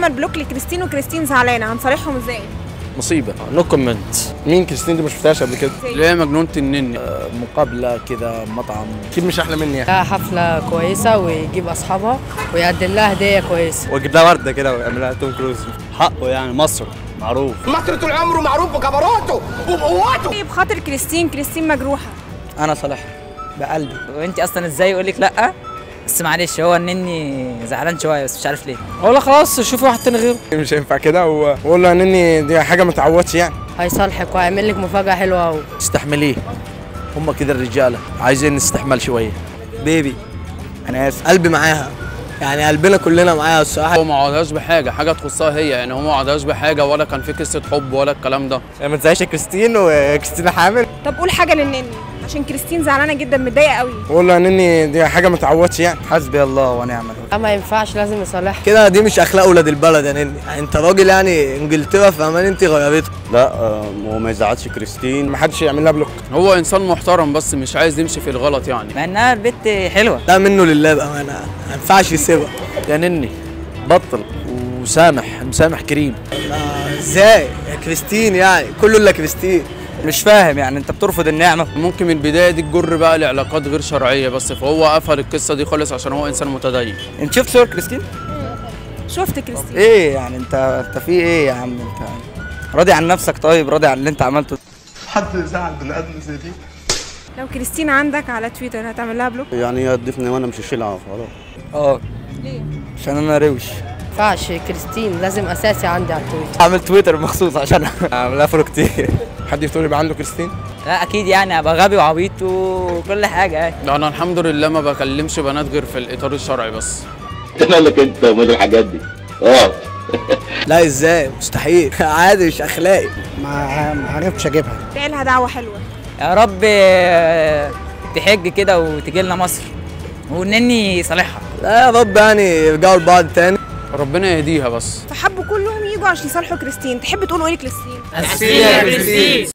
عمل بلوك لكريستين وكريستين زعلانه هنصالحهم ازاي مصيبه نو كومنت مين كريستين دي ما شفتهاش قبل كده اللي هي مجنونه النني مقابله كده مطعم اكيد مش احلى مني يعني لها حفلة كويسة ويجيب أصحابها ويقدم لها هدية كويسة واجيب لها ورده كده ويعملها توم كروز حقه يعني مصر معروف مصر طول عمره معروف بجبروته وبقوته طيب خاطر كريستين كريستين مجروحه انا صالحها بقلبي وانت اصلا ازاي يقول لك لا بس معلش هو انني زعلان شويه بس مش عارف ليه ولا خلاص شوف واحد تاني غيره مش هينفع كده و- واقول له انني دي حاجه ما تعودش يعني هيصالحك وهيعمل لك مفاجأة حلوة أوي استحمليه هم كده الرجاله عايزين نستحمل شويه بيبي انا اسف قلبي معاها يعني قلبنا كلنا معاها الصراحه هو ما عودهاش بحاجه حاجه تخصها هي يعني هو ما عودهاش بحاجه ولا كان في قصه حب ولا الكلام ده يعني ما تزعيش كريستين وكريستين حامل طب قول حاجه للنني عشان كريستين زعلانه جدا متضايقه قوي واقول له انني دي حاجه ما تعودش يعني حسبي الله ونعم الوكيل لا ما ينفعش لازم يصالحها كده دي مش اخلاق ولاد البلد يا نني يعني انت راجل يعني انجلترا فامان انت غيرته لا آه، هو ما يزعلش كريستين ما حدش يعمل لها بلوك هو انسان محترم بس مش عايز يمشي في الغلط يعني مع انها البت حلوه لا منه لله بامانه ما ينفعش يسيبها يا نني بطل وسامح مسامح كريم ازاي يا كريستين يعني كله الا كريستين مش فاهم يعني انت بترفض النعمه ممكن من البدايه دي تجر بقى لعلاقات غير شرعيه بس فهو قفل القصه دي خالص عشان هو انسان متدين انت شفت صور كريستين شفت كريستين ايه يعني انت انت في ايه يا عم انت راضي عن نفسك طيب راضي عن اللي انت عملته حد زعل بني ادم زي دي لو كريستين عندك على تويتر هتعمل لها بلوك يعني هي تضيفني وانا مش هشيلها خلاص اه ليه عشان انا روش ما ينفعش كريستين لازم أساسي عندي على التويتر اعمل تويتر مخصوص عشان اعمل افرو كتير حد يفتكر يبقى عنده كريستين لا اكيد يعني ابقى غبي وعبيط وكل حاجه يعني انا الحمد لله ما بكلمش بنات غير في الاطار الشرعي بس مالك انت ومال الحاجات دي اه لا ازاي مستحيل عادي مش اخلاقي ما عرفتش اجيبها تعمل لها دعوه حلوه يا رب آه، تحج كده وتجي لنا مصر ونني صالحها لا يا رب يعني يرجعوا لبعض تاني ربنا يهديها بس فحبوا كلهم يجوا عشان يصالحوا كريستين تحب تقولوا ايه لكريستين يا كريستين